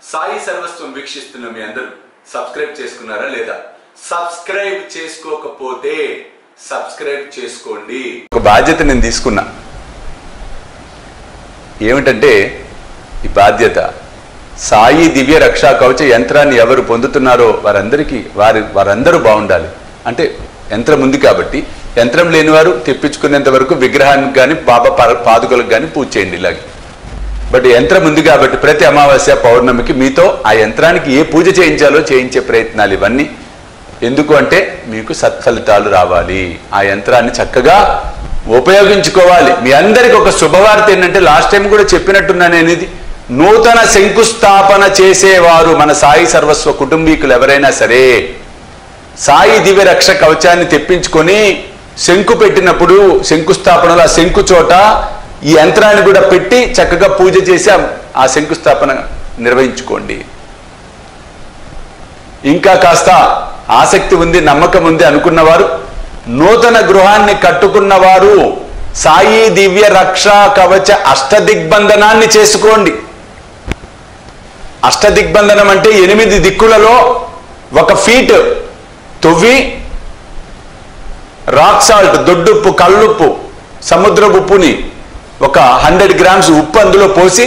సాయి సర్వస్వం వీక్షిస్తున్న మీ అందరూ సబ్స్క్రైబ్ చేసుకున్నారా లేదా సబ్స్క్రైబ్ చేసుకోకపోతే సబ్స్క్రైబ్ చేసుకోండి ఒక బాధ్యత నేను తీసుకున్నా ఏమిటంటే ఈ బాధ్యత సాయి దివ్య రక్షా కవచ యంత్రాన్ని ఎవరు పొందుతున్నారో వారందరికీ వారి వారందరూ బాగుండాలి అంటే యంత్రం ఉంది కాబట్టి యంత్రం లేనివారు తెప్పించుకునేంత వరకు విగ్రహానికి కానీ బాబా పా- పాదుకలకు కానీ పూజ చేయండి ఇలాగే బట్ యంత్రం ఉంది కాబట్టి ప్రతి అమావాస్య పౌర్ణమికి మీతో ఆ యంత్రానికి ఏ పూజ చేయించాలో చేయించే ప్రయత్నాలు ఇవన్నీ ఎందుకు అంటే మీకు సత్ఫలితాలు రావాలి ఆ యంత్రాన్ని చక్కగా ఉపయోగించుకోవాలి మీ అందరికి ఒక శుభవార్త ఏంటంటే లాస్ట్ టైం కూడా చెప్పినట్టున్నా నేను ఇది నూతన శంకుస్థాపన చేసేవారు మన సాయి సర్వస్వ కుటుంబీకులు ఎవరైనా సరే సాయి దివ్య రక్ష కవచాన్ని తెప్పించుకొని శంకు పెట్టినప్పుడు శంకుస్థాపనలో ఆ శంకు చోట ఈ యంత్రాన్ని కూడా పెట్టి చక్కగా పూజ చేసి ఆ- ఆ శంకుస్థాపన నిర్వహించుకోండి ఇంకా కాస్త ఆసక్తి ఉంది నమ్మకం ఉంది అనుకున్నవారు నూతన గృహాన్ని కట్టుకున్నవారు సాయి దివ్య రక్షా కవచ అష్టదిగ్బంధనాన్ని చేసుకోండి అష్టదిగ్బంధనం అంటే ఎనిమిది దిక్కులలో ఒక ఫీట్ తొవ్వి రాక్ సాల్ట్ దొడ్డుప్పు కల్లుప్పు సముద్రపు ఉప్పుని ఒక హండ్రెడ్ గ్రామ్స్ ఉప్పు అందులో పోసి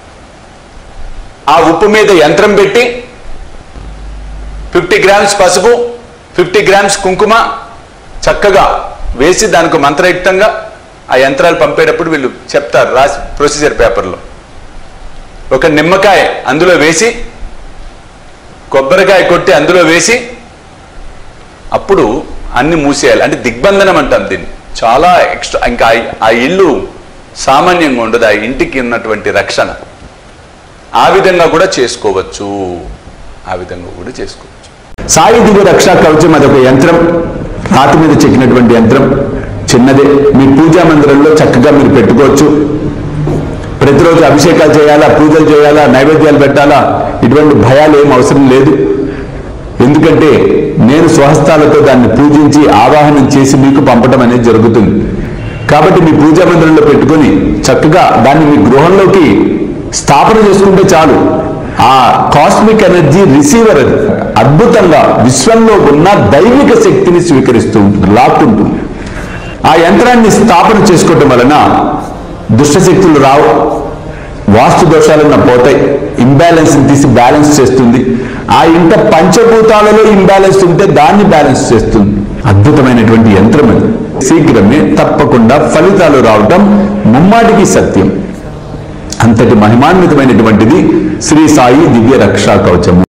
ఆ ఉప్పు మీద యంత్రం పెట్టి ఫిఫ్టీ గ్రామ్స్ పసుపు ఫిఫ్టీ గ్రామ్స్ కుంకుమ చక్కగా వేసి దానికి మంత్రయుక్తంగా ఆ యంత్రాలు పంపేటప్పుడు వీళ్ళు చెప్తారు రాసి ప్రొసీజర్ పేపర్లో ఒక నిమ్మకాయ అందులో వేసి కొబ్బరికాయ కొట్టి అందులో వేసి అప్పుడు అన్ని మూసేయాలి అంటే దిగ్బంధనం అంటాం దీన్ని చాలా ఎక్స్ట్రా ఇంకా ఆ- ఆ ఇల్లు సామాన్యంగా ఉండదు ఆ ఇంటికి ఉన్నటువంటి రక్షణ ఆ విధంగా కూడా చేసుకోవచ్చు ఆ విధంగా కూడా చేసుకోవచ్చు సాయి దివ్య రక్షా కవచం అదొక యంత్రం రాతి మీద చెక్కినటువంటి యంత్రం చిన్నదే మీ పూజా మందిరంలో చక్కగా మీరు పెట్టుకోవచ్చు ప్రతిరోజు అభిషేకాలు చేయాలా పూజలు చేయాలా నైవేద్యాలు పెట్టాలా ఇటువంటి భయాలు ఏం అవసరం లేదు ఎందుకంటే నేను స్వహస్తాలతో దాన్ని పూజించి ఆవాహనం చేసి మీకు పంపడం అనేది జరుగుతుంది కాబట్టి మీ పూజా మందిరంలో పెట్టుకొని చక్కగా దాన్ని మీ గృహంలోకి స్థాపన చేసుకుంటే చాలు ఆ కాస్మిక్ ఎనర్జీ రిసీవర్ అది అద్భుతంగా విశ్వంలో ఉన్న దైవిక శక్తిని స్వీకరిస్తూ ఉంటుంది లాక్కుంటుంది ఆ యంత్రాన్ని స్థాపన చేసుకోవటం వలన దుష్టశక్తులు రావు వాస్తు దోషాలన్న పోతాయి ఇంబ్యాలెన్స్ తీసి బ్యాలెన్స్ చేస్తుంది ఆ ఇంట పంచభూతాలలో ఇంబ్యాలెన్స్ ఉంటే దాన్ని బ్యాలెన్స్ చేస్తుంది అద్భుతమైనటువంటి యంత్రం అది శీఘ్రమే తప్పకుండా ఫలితాలు రావటం ముమ్మాటికి సత్యం అంతటి మహిమాన్వితమైనటువంటిది శ్రీ సాయి దివ్య రక్షా కవచము